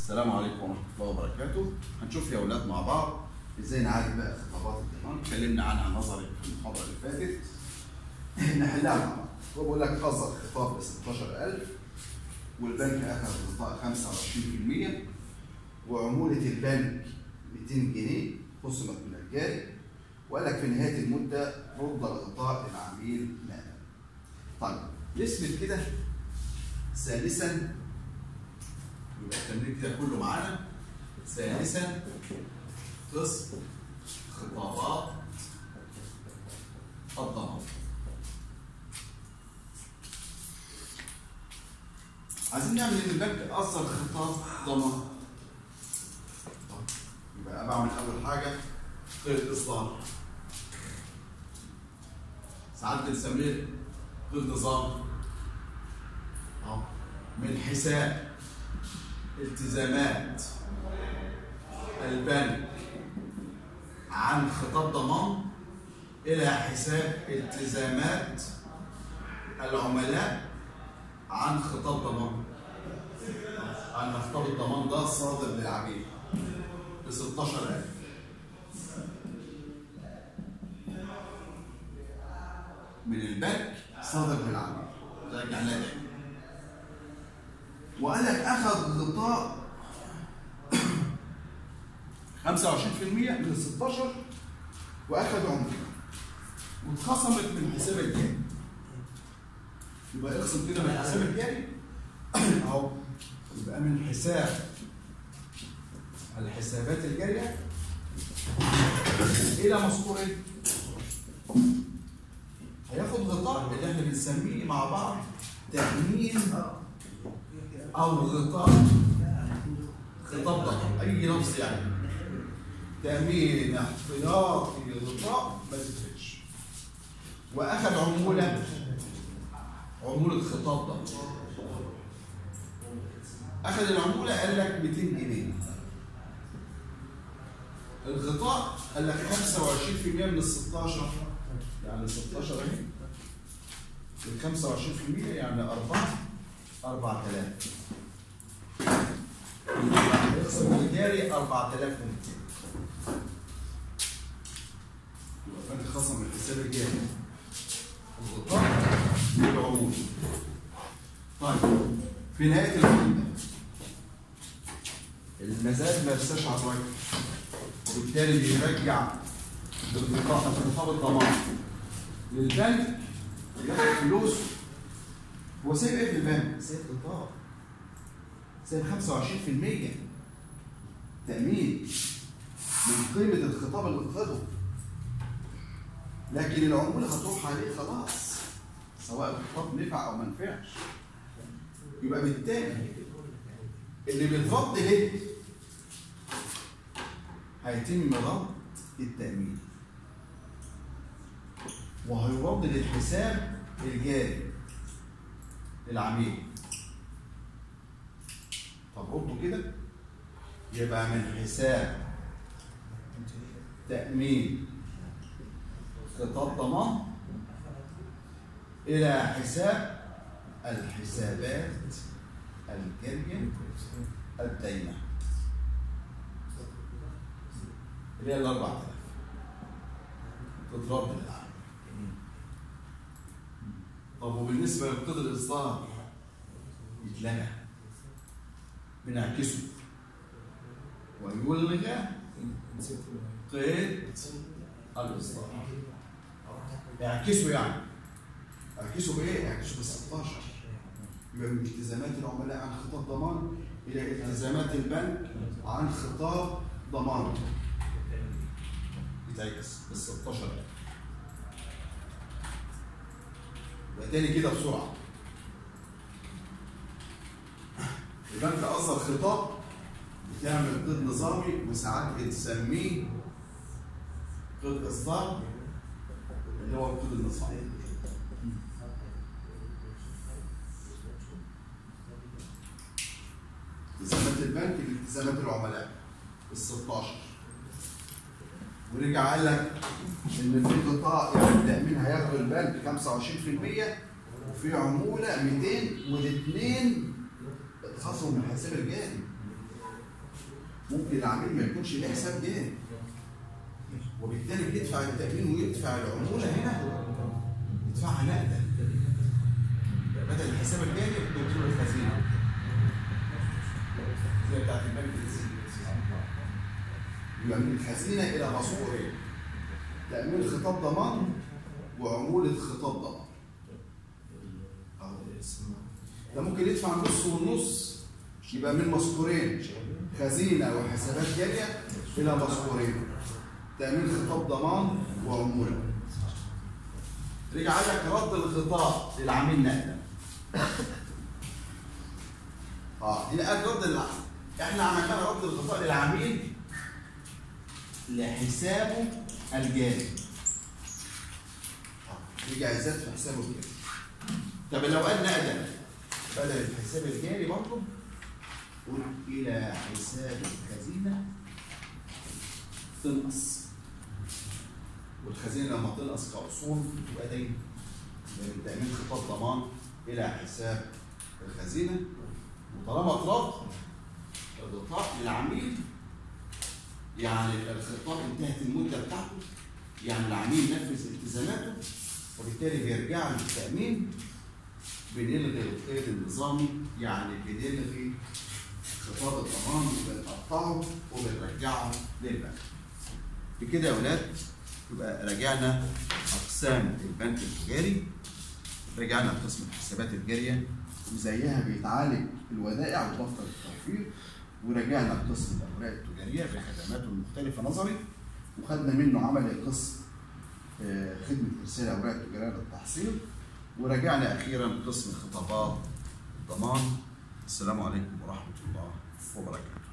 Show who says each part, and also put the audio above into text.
Speaker 1: السلام عليكم ورحمه الله وبركاته هنشوف يا اولاد مع بعض ازاي نعالج بقى خطابات الضمان اتكلمنا عنها نظري في المحاضره اللي فاتت نحلها مع بعض هو بيقول لك اصدر خطاب ب 16000 والبنك اخذ غطاء 25% وعموله البنك 200 جنيه خصمت من الجاري وقال لك في نهايه المده رد الغطاء للعميل مالا. طيب نثبت كده ثالثا يبقى التمرين كده كله معانا ثالثا قسم خطابات الضمان عايزين نعمل ان البنك اصدر خطاب ضمان يبقى بعمل اول حاجه قيد اصدار ساعات بنسميه قيد نظام أهو. من حساب التزامات البنك عن خطاب ضمان إلى حساب التزامات العملاء عن خطاب ضمان عن خطاب الضمان ده صادر للعميل ب 16000 من البنك صادر للعميل رجع لها تاني وقال لك اخذ غطاء 25% من ال 16 واخذ عمره واتخصمت من حساب الجاري يبقى اقسم كده من حساب الجاري اهو يبقى من حساب الحسابات الجاريه الى مذكورين هياخد غطاء اللي احنا بنسميه مع بعض تأمين أو غطاء خطاب ضخم أي لفظ يعني تأمين احتياطي غطاء ما تفرقش وأخذ عمولة عمولة خطاب ضخم أخذ العمولة قال لك 200 جنيه الغطاء قال لك 25% من ال 16 يعني 16 اهي ال 25% يعني 4 4000 اقسم الجاري 4200 يبقى انت خصم من الحساب الجاري الغطاء والعمود طيب في نهايه المده المزاد ما يستشعر رجل وبالتالي بيرجع بالغطاء خطاب الضمان للبنك ياخد فلوسه هو سايب ايه في البنك؟ سايب غطاء سايب 25% تأمين من قيمة الخطاب اللي خده لكن العمولة هتروح عليه خلاص سواء الخطاب نفع أو ما نفعش يبقى بالتالي اللي بيتفض ليه هيتم ربط التأمين وهيرد للحساب الجاري للعميل طب ردوا كده يبقى من حساب تأمين خطاب ضمان إلى حساب الحسابات الجارية الدايمة اللي هي ال 4000 تترد للعميل طب وبالنسبة لقيد الإصدار يتلغى بنعكسه ويلغى قيد الإصدار اعكسه يعني اعكسه بإيه؟ اعكسه ب 16 يبقى من التزامات العملاء عن خطاب ضمان إلى التزامات البنك عن خطاب ضمان يتعكس بال 16000 يبقى تاني كده بسرعه يبقى انت اصدر خطاب بتعمل قيد نظامي وساعات بتسميه قيد اصدار اللي هو القيد النظامي التزامات البنك التزامات العملاء ال 16 ورجع قال لك ان في قطاع يعني التامين هياخد البنك 25% وفي عموله 200 والاثنين اتخصموا من الحساب الجاري ممكن العميل ما يكونش ليه حساب جاري وبالتالي بيدفع التامين ويدفع العموله هنا يدفعها نقدا بدل الحساب الجاري بتدخل الخزينه زي بتاعت البنك يبقى من الخزينه الى مصروفين تامين خطاب ضمان وعموله خطاب ضمان أهو. ده ممكن يدفع نص والنص يبقى من مذكورين خزينه وحسابات جاريه الى مذكورين تامين خطاب ضمان وعموله رجع قال لك رد الخطاب للعميل نقدا اه هنا قال رد العميل احنا عملنا رد الخطاب للعميل لحسابه الجاري آه، رجع يزاد في حسابه الجاري طب لو قال نقدا بدل الحساب الجاري برضه قول الى حساب الخزينه تنقص والخزينه لما تنقص كاصول تبقى دين من تامين خطاب ضمان الى حساب الخزينه وطالما اطلاق الاطلاق للعميل يعني الخطاب انتهت المده بتاعته يعني العميل نفذ التزاماته وبالتالي بيرجع له التامين بنلغي القيد النظامي يعني بنلغي خطاب الضمان وبنقطعه وبنرجعه للبنك بكده يا اولاد يبقى راجعنا اقسام البنك التجاري رجعنا لقسم الحسابات الجاريه وزيها بيتعالج الودائع ودفتر التوفير ورجعنا لقسم الاوراق التجاريه بخدماته المختلفه نظري وخدنا منه عملي قسم آه، خدمه ارسال اوراق تجاريه للتحصيل ورجعنا اخيرا قسم خطابات الضمان السلام عليكم ورحمه الله وبركاته